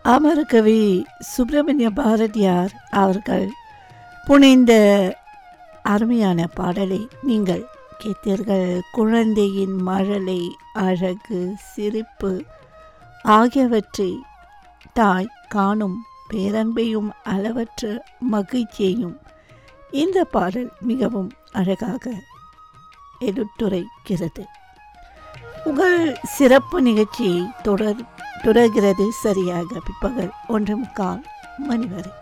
அமரகவி சுப்பிரமணிய பாரதியார் அவர்கள் புனைந்த அருமையான பாடலை நீங்கள் கேட்டீர்கள் குழந்தையின் மழலை அழகு சிரிப்பு ஆகியவற்றை தாய் காணும் பேரன்பையும் அளவற்ற மகிழ்ச்சியையும் இந்த பாடல் மிகவும் அழகாக எடுத்துரைக்கிறது உங்கள் சிறப்பு நிகழ்ச்சியை தொடர் தொடர்கிறது சரியாக பிற்பகல் ஒன்று முக்கால் மணி வரை